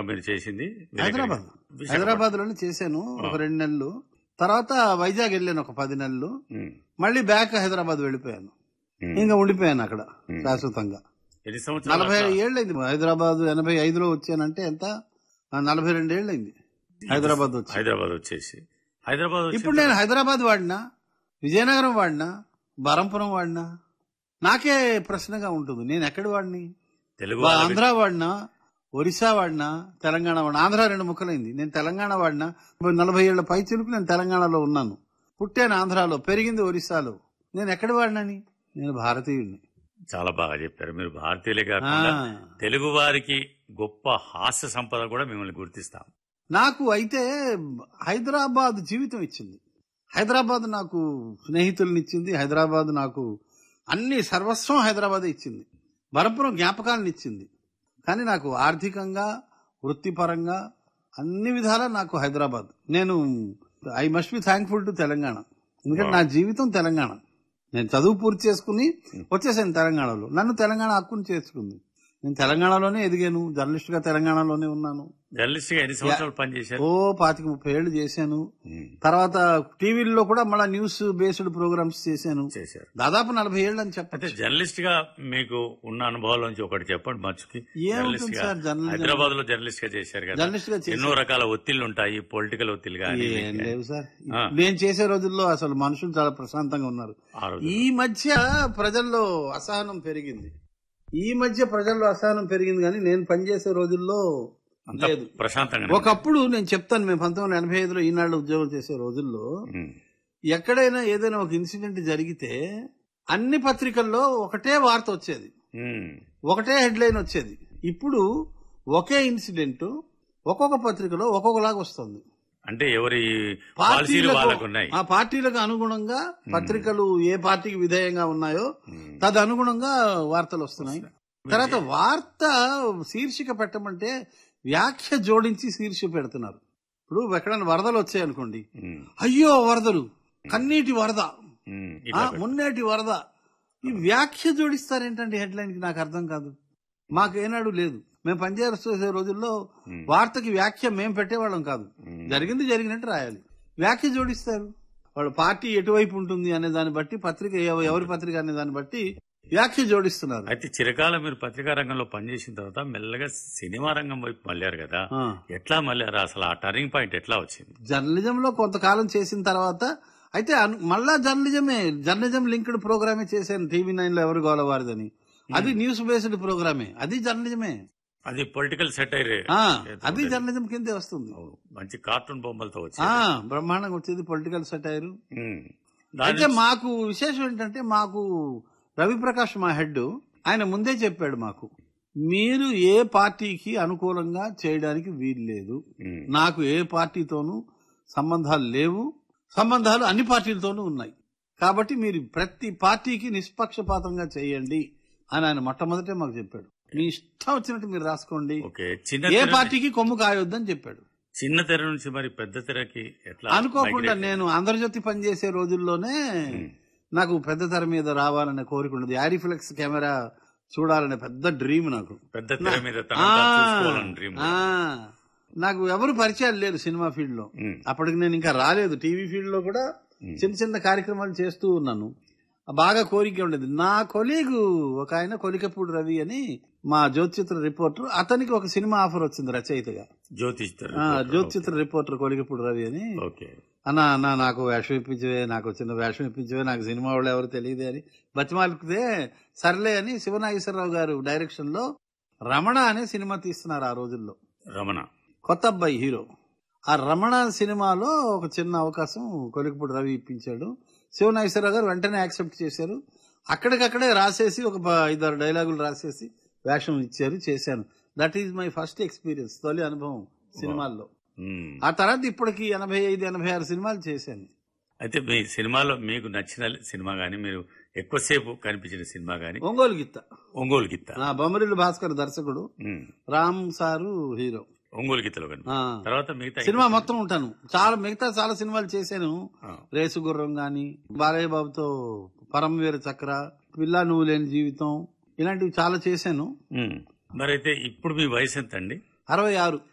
మీరు చేసింది వేరే హైదరాబాద్ విశాఖపట్నం. హైదరాబాద్ లోనే చేశాను ఒక రెండు నెలలు తర్వాత వైజాగ్ వెళ్ళాను ఒక పది నెలలు ఉమ్, మళ్ళీ బ్యాక్ హైదరాబాద్ వెళ్ళిపోయాను ఉమ్. ఇంకా ఉండిపోయాను అక్కడ శాశ్వతంగా ఎన్ని సంవత్సరాలు నలభై అట్లా? ఏళ్ళైంది హైదరాబాద్ ఎనభై ఐదులో వచ్చానంటే ఎంత ఆ, నలభై రెండు ఏళ్ళైంది హైదరాబాద్ వచ్చి హైదరాబాద్ వచ్చేసి హైదరాబాద్ వచ్చిన ఇప్పుడు నేను హైదరాబాద్ వాడినా విజయనగరం వాడినా బరంపురం వాడినా నాకే ప్రశ్నగా ఉంటుంది నేను ఎక్కడి వాడిని తెలుగు వా- వాళ్ళ ఆంధ్ర వాడినా ఒరిస్సా వాడినా తెలంగాణ వాడినా ఆంధ్ర రెండు ముక్కలైంది నేను తెలంగాణ వాడినా ఇప్పుడు నలభై ఏళ్ల పై చిలుకు నేను తెలంగాణలో ఉన్నాను పుట్టాను ఆంధ్రాలో పెరిగింది ఒరిస్సాలో నేను ఎక్కడి వాడినని నేను భారతీయుడిని చాలా బాగా చెప్పారు మీరు భారతీయులే కాకుండా ఆ. తెలుగు వారికి గొప్ప హాస్య సంపద కూడా మిమ్మల్ని గుర్తిస్తాం నాకు అయితే హైదరాబాద్ జీవితం ఇచ్చింది హైదరాబాద్ నాకు స్నేహితుల్ని ఇచ్చింది హైదరాబాద్ నాకు అన్ని సర్వస్వం హైదరాబాద్ ఇచ్చింది బరపురం జ్ఞాపకాలను ఇచ్చింది కానీ నాకు ఆర్థికంగా వృత్తిపరంగా అన్ని విధాలా నాకు హైదరాబాద్ నేను I must be thankful to Telangana ఎందుకంటే నా జీవితం తెలంగాణ నేను చదువు పూర్తి చేసుకుని వచ్చేసాను తెలంగాణలో నన్ను తెలంగాణ హక్కుని చేసుకుంది నేను తెలంగాణలోనే ఎదిగాను జర్నలిస్ట్ గా తెలంగాణలోనే ఉన్నాను జర్నలిస్ట్ గా ఎన్ని సంవత్సరాలు పనిచేశారు ఓ పాతిక ముప్పై ఏళ్ళు చేశాను ఉమ్, తర్వాత టీవీల్లో కూడా మళ్ళా న్యూస్ బేస్డ్ ప్రోగ్రామ్స్ చేశాను చేశారు దాదాపు నలభై ఏళ్ళు అని అయితే చెప్పచ్చు జర్నలిస్ట్ గా మీకు ఉన్న అనుభవాల్లోంచి ఒకటి చెప్పండి మచ్చుకి ఏముంటుంది సార్ జర్నలిజం హైదరాబాద్ లో జర్నలిస్ట్ గా చేశారు కదా జర్నలిస్ట్ గా చేశాను. ఎన్నో రకాల ఒత్తిళ్లు ఉంటాయి పొలిటికల్ ఒత్తిళ్లు కానీ ఏం లేవు సార్ ఆ. నేను చేసే రోజుల్లో అసలు మనుషులు చాలా ప్రశాంతంగా ఉన్నారు ఆ రోజు ఈ మధ్య ప్రజల్లో అసహనం పెరిగింది ఈ మధ్య ప్రజల్లో అసహనం పెరిగింది కానీ నేను పనిచేసే రోజుల్లో అంత లేదు ప్రశాంతంగా ఒకప్పుడు నేను చెప్తాను మేము పంతొమ్మిది వందల ఎనభై ఐదులో ఈనాడు ఉద్యోగం చేసే రోజుల్లో ఉమ్, ఎక్కడైనా ఏదైనా ఒక ఇన్సిడెంట్ జరిగితే అన్ని పత్రికల్లో ఒకటే వార్త వచ్చేది ఉమ్, ఒకటే హెడ్లైన్ వచ్చేది ఇప్పుడు ఒకే ఇన్సిడెంట్ ఒక్కొక్క పత్రికలో ఒక్కొక్కలాగా వస్తుంది అంటే ఎవరి పాలసీలు వాళ్ళకు ఉన్నాయి ఆ పార్టీలకు అనుగుణంగా పత్రికలు ఏ పార్టీకి విధేయంగా ఉన్నాయో ఉమ్, తదనుగుణంగా వార్తలు వస్తున్నాయి తర్వాత వార్త శీర్షిక పెట్టమంటే వ్యాఖ్య జోడించి శీర్షిక పెడుతున్నారు ఇప్పుడు ఎక్కడైనా వరదలు వచ్చాయి అనుకోండి ఉమ్, అయ్యో వరదలు కన్నీటి వరద ఉమ్, ఆ, ఇట్లా పెట్టు. మున్నేటి వరద ఈ వ్యాఖ్య జోడిస్తారేంటండి హెడ్లైన్ కి నాకు అర్థం కాదు మాకు ఏనాడు లేదు మేము పనిచేసే రోజుల్లో ఉమ్, వార్తకి వ్యాఖ్య మేము పెట్టేవాళ్ళం కాదు ఉమ్, జరిగింది జరిగినట్టు రాయాలి వ్యాఖ్య జోడిస్తారు వాళ్ళ పార్టీ ఎటువైపు ఉంటుంది అనే దాన్ని బట్టి పత్రిక ఎవ- ఎవరి పత్రిక అనే దాన్ని బట్టి వ్యాఖ్య జోడిస్తున్నారు అయితే చిరకాలం మీరు పత్రికా రంగంలో పనిచేసిన తర్వాత మెల్లగా సినిమా రంగం వైపు మళ్ళారు కదా ఆ. ఎట్లా మళ్ళారు అసలు ఆ టర్నింగ్ పాయింట్ ఎట్లా వచ్చింది జర్నలిజంలో కొంతకాలం చేసిన తర్వాత అయితే అను- మళ్ళా జర్నలిజమే జర్నలిజం లింక్డ్ ప్రోగ్రామే చేశాను టీవీ నైన్ లో ఎవరు గోలవారిదని అది న్యూస్ బేస్డ్ ప్రోగ్రామే అది జర్నలిజమే అది పొలిటికల్ సెటైర్ ఆ, అది జర్నలిజం కిందే వస్తుంది మంచి కార్టూన్ బొమ్మలతో ఆ వచ్చింది బ్రహ్మాండంగా వచ్చేది పొలిటికల్ సటైర్ ఉమ్. అయితే దాని మాకు విశేషం ఏంటంటే మాకు రవిప్రకాష్ మా హెడ్ ఆయన ముందే చెప్పాడు మాకు మీరు ఏ పార్టీకి అనుకూలంగా చేయడానికి వీలు లేదు ఉమ్, నాకు ఏ పార్టీతోనూ సంబంధాలు లేవు సంబంధాలు అన్ని పార్టీలతోనూ ఉన్నాయి కాబట్టి మీరు ప్రతి పార్టీకి నిష్పక్షపాతంగా చేయండి అని ఆయన మొట్టమొదటే మాకు చెప్పాడు మీ ఇష్టం వచ్చినట్టు మీరు రాసుకోండి ఓకే చిన్న ఏ తెర పార్టీకి కొమ్ము కాయొద్దని చెప్పాడు చిన్న తెర నుంచి మరి పెద్ద తెరకి ఎట్లా అనుకోకుండా migrate నేను ఆంధ్రజ్యోతి పనిచేసే రోజుల్లోనే ఉమ్. నాకు పెద్ద తెర మీద రావాలనే కోరిక ఉండదు యారిఫ్లెక్స్ కెమెరా చూడాలనే పెద్ద డ్రీమ్ నాకు పెద్ద తెర మీద తన ఆ, చూసుకోవాలని డ్రీమ్ ఆ. నాకు ఎవరు పరిచయాలు లేరు సినిమా ఫీల్డ్ లో ఉమ్, అప్పటికి నేను ఇంకా రాలేదు టీవీ ఫీల్డ్ లో కూడా ఉమ్. చిన్న చిన్న కార్యక్రమాలు చేస్తూ ఉన్నాను బాగా కోరిక ఉండేది నా కొలీగు ఒక ఆయన కొలికపూడి రవి అని మా జ్యోతిచిత్ర రిపోర్టర్ అతనికి ఒక సినిమా ఆఫర్ వచ్చింది రచయితగా జ్యోతిష్ తెర ఆ, జ్యోతిచిత్ర రిపోర్టర్ కొలికపూడి రవి అని ఓకే అన్న అన్న నాకు వేషం ఇప్పించవే నాకు చిన్న వేషం ఇప్పించవే నాకు సినిమా వాళ్ళు ఎవరు తెలియదే అని బతిమాలికితే సర్లే అని శివనాగేశ్వరరావు గారు డైరెక్షన్ లో రమణ అనే సినిమా తీస్తున్నారు ఆ రోజుల్లో రమణ కొత్త అబ్బాయి హీరో ఆ రమణ సినిమాలో ఒక చిన్న అవకాశం కొలికపూడి రవి ఇప్పించాడు శివనాగేశ్వరరావు గారు వెంటనే యాక్సెప్ట్ చేశారు అక్కడికక్కడే రాసేసి ఒక ప- ఐదారు డైలాగులు రాసేసి వేషం ఇచ్చారు చేశాను that is my first experience తొలి అనుభవం సినిమాల్లో ఉమ్. ఆ తర్వాత ఇప్పటికి ఎనభై ఐదు ఎనభై ఆరు సినిమాలు చేశాను అయితే మీ సినిమాలో మీకు నచ్చిన సినిమా గానీ మీరు ఎక్కువసేపు కనిపించిన సినిమా గానీ ఒంగోలు గిత్త ఒంగోలు గిత్త ఆ బొమ్మరిల్లు భాస్కర్ దర్శకుడు ఉమ్. రామ్ సారు హీరో ఒంగోలు గిత్తలో కనిపి ఆ. తర్వాత మిగతా సినిమా మొత్తం ఉంటాను చాలా మిగతా చాలా సినిమాలు చేశాను ఆ. రేసు గుర్రం గాని బాలయ్య బాబుతో పరమవీర చక్ర పిల్ల నువ్వు లేని జీవితం ఇలాంటివి చాలా చేశాను ఉమ్. మరైతే ఇప్పుడు మీ వయసు ఎంత అండి అరవై ఆరు